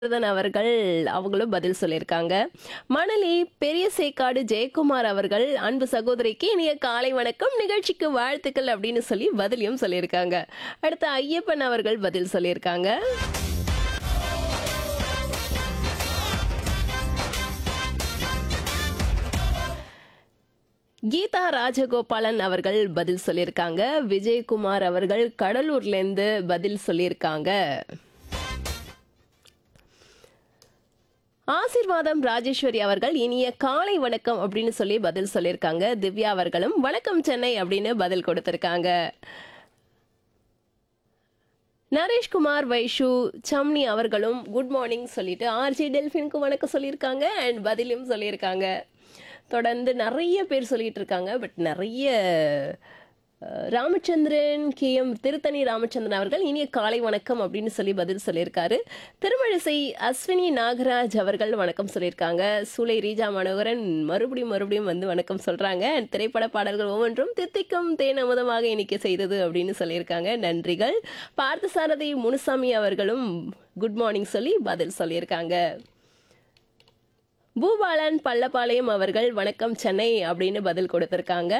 முருகன் அவர்கள் அவங்களும் பதில் சொல்லியிருக்காங்க மணலி பெரிய சேக்காடு ஜெயக்குமார் அவர்கள் அன்பு சகோதரிக்கு இனிய காலை வணக்கம் நிகழ்ச்சிக்கு வாழ்த்துக்கள் அப்படின்னு சொல்லி பதிலையும் சொல்லியிருக்காங்க அடுத்து ஐயப்பன் அவர்கள் பதில் சொல்லியிருக்காங்க கீதா ராஜகோபாலன் அவர்கள் பதில் சொல்லியிருக்காங்க விஜயகுமார் அவர்கள் கடலூர்லேருந்து பதில் சொல்லியிருக்காங்க ஆசிர்வாதம் ராஜேஸ்வரி அவர்கள் இனிய காலை வணக்கம் அப்படின்னு சொல்லி பதில் சொல்லியிருக்காங்க திவ்யா அவர்களும் வணக்கம் சென்னை அப்படின்னு பதில் கொடுத்திருக்காங்க நரேஷ்குமார் வைஷு சம்னி அவர்களும் குட் மார்னிங் சொல்லிட்டு ஆர்ஜி டெல்ஃபினுக்கு வணக்கம் சொல்லியிருக்காங்க அண்ட் பதிலும் சொல்லியிருக்காங்க தொடர்ந்து நிறைய பேர் சொல்லிட்டு இருக்காங்க பட் நிறைய அஹ், ராமச்சந்திரன் கே எம் திருத்தணி ராமச்சந்திரன் அவர்கள் இனிய காலை வணக்கம் அப்படின்னு சொல்லி பதில் சொல்லியிருக்காரு திருமழிசை அஸ்வினி நாகராஜ் அவர்கள் வணக்கம் சொல்லியிருக்காங்க சூளை ரீஜா மனோகரன் மறுபடியும் மறுபடியும் வந்து வணக்கம் சொல்றாங்க And திரைப்பட பாடல்கள் ஒவ்வொன்றும் தித்திக்கும் தேன் அமுதமாக இனிக்க செய்தது அப்படின்னு சொல்லியிருக்காங்க நன்றிகள் பார்த்தசாரதி முனுசாமி அவர்களும் குட் மார்னிங் சொல்லி பதில் சொல்லியிருக்காங்க பூபாலன் பள்ளப்பாளையம் அவர்கள் வணக்கம் சென்னை அப்படின்னு பதில் கொடுத்திருக்காங்க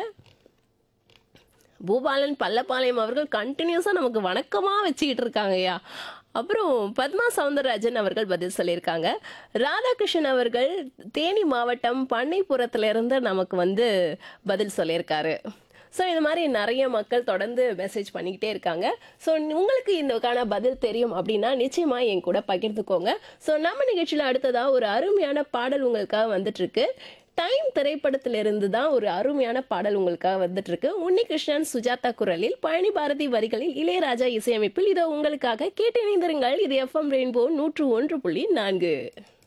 பூபாலன் பள்ளப்பாளையம் அவர்கள் கண்டினியூஸாக நமக்கு வணக்கமாக வச்சுக்கிட்டு இருக்காங்கய்யா அப்புறம் பத்மா சவுந்தரராஜன் அவர்கள் பதில் சொல்லியிருக்காங்க ராதாகிருஷ்ணன் அவர்கள் தேனி மாவட்டம் பண்ணைப்புறத்திலிருந்து நமக்கு வந்து பதில் சொல்லியிருக்காரு ஸோ இது மாதிரி நிறைய மக்கள் தொடர்ந்து மெசேஜ் பண்ணிக்கிட்டே இருக்காங்க ஸோ உங்களுக்கு இதுக்கான பதில் தெரியும் அப்படின்னா நிச்சயமாக என் கூட பகிர்ந்துக்கோங்க ஸோ நம்ம நிகழ்ச்சியில் அடுத்ததாக ஒரு அருமையான பாடல் உங்களுக்காக வந்துட்டு இருக்கு டைம் திரைப்படத்திலிருந்து தான் ஒரு அருமையான பாடல் உங்களுக்காக வந்துட்டு இருக்கு உன்னிகிருஷ்ணன் சுஜாதா குரலில் பழனி பாரதி வரிகளில் இளையராஜா இசையமைப்பில் இதோ உங்களுக்காக கேட்டு இணைந்திருங்கள் இது எஃப்எம் ரெயின்போ நூற்று ஒன்று புள்ளி நான்கு